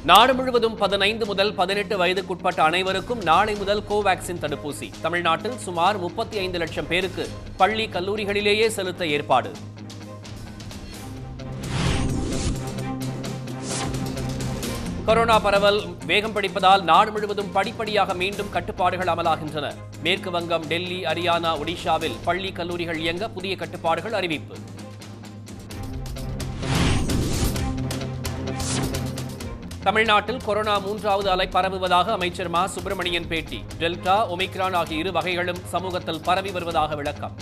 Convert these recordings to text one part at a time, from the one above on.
நாடு முழுவதும் பதினைந்து முதல் பதினெட்டு வயதுக்குட்பட்ட அனைவருக்கும் நாளை முதல் கோவாக்சின் தடுப்பூசி தமிழ்நாட்டில் சுமார் முப்பத்தி ஐந்து லட்சம் பேருக்கு பள்ளி கல்லூரிகளிலேயே செலுத்த ஏற்பாடு கொரோனா பரவல் வேகம் பிடிப்பதால் நாடு முழுவதும் படிப்படியாக மீண்டும் கட்டுப்பாடுகள் அமலாகின்றன மேற்கு வங்கம் டெல்லி ஹரியானா ஒடிஷாவில் பள்ளி கல்லூரிகள் இயங்க புதிய கட்டுப்பாடுகள் அறிவிப்பு தமிழ்நாட்டில் கொரோனா மூன்றாவது அலை பரவுவதாக அமைச்சர் மா சுப்பிரமணியன் பேட்டி டெல்டா ஒமிக்ரான் ஆகிய இரு வகைகளும் சமூகத்தில் பரவி வருவதாக விளக்கம்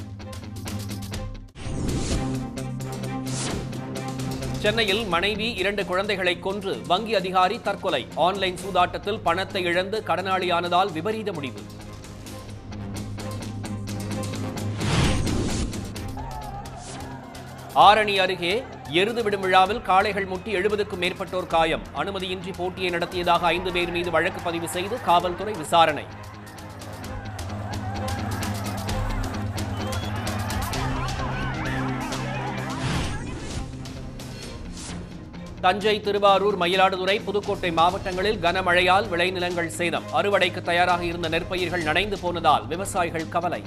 சென்னையில் மனைவி இரண்டு குழந்தைகளை கொன்று வங்கி அதிகாரி தற்கொலை ஆன்லைன் சூதாட்டத்தில் பணத்தை இழந்து கடனாளியானதால் விபரீத முடிவு ஆரணி அருகே எருது விடும் விழாவில் காளைகள் முட்டி எழுபதுக்கும் மேற்பட்டோர் காயம் அனுமதியின்றி போட்டியை நடத்தியதாக ஐந்து பேர் மீது வழக்கு பதிவு செய்து காவல்துறை விசாரணை தஞ்சை திருவாரூர் மயிலாடுதுறை புதுக்கோட்டை மாவட்டங்களில் கனமழையால் விளைநிலங்கள் சேதம் அறுவடைக்கு தயாராக இருந்த நெற்பயிர்கள் நனைந்து போனதால் விவசாயிகள் கவலை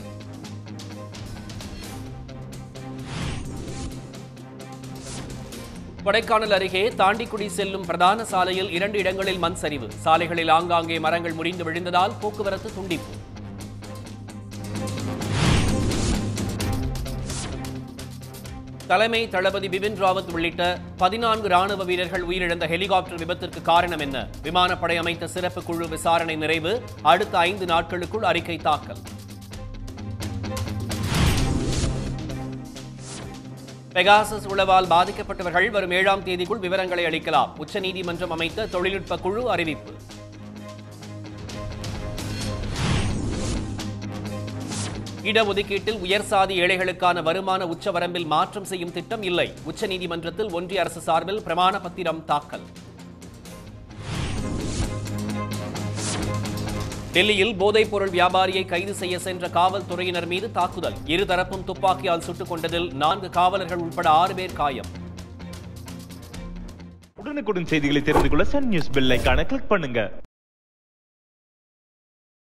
கொடைக்கானல் அருகே தாண்டிக்குடி செல்லும் பிரதான சாலையில் இரண்டு இடங்களில் மண் சரிவு சாலைகளில் ஆங்காங்கே மரங்கள் முறிந்து விழுந்ததால் போக்குவரத்து துண்டிப்பு தலைமை தளபதி பிபின் ராவத் உள்ளிட்ட பதினான்கு ராணுவ வீரர்கள் உயிரிழந்த ஹெலிகாப்டர் விபத்திற்கு காரணம் என்ன விமானப்படை அமைத்த சிறப்பு குழு விசாரணை நிறைவு அடுத்த ஐந்து நாட்களுக்குள் அறிக்கை தாக்கல் பெகாசஸ் உளவால் பாதிக்கப்பட்டவர்கள் வரும் ஏழாம் தேதிக்குள் விவரங்களை அளிக்கலாம் உச்சநீதிமன்றம் அமைத்த தொழில்நுட்ப குழு அறிவிப்பு இடஒதுக்கீட்டில் உயர் சாதி ஏழைகளுக்கான வருமான உச்சவரம்பில் மாற்றம் செய்யும் திட்டம் இல்லை உச்சநீதிமன்றத்தில் ஒன்றிய அரசு சார்பில் பிரமாண பத்திரம் தாக்கல் டெல்லியில் போதைப் பொருள் வியாபாரியை கைது செய்ய சென்ற காவல்துறையினர் மீது தாக்குதல் இருதரப்பும் துப்பாக்கியால் சுட்டுக் கொண்டதில் நான்கு காவலர்கள் உட்பட ஆறு பேர் காயம் உடனுக்குடன் செய்திகளை தெரிந்து கொள்ள சன் நியூஸ் பெல் ஐகானை கிளிக் பண்ணுங்க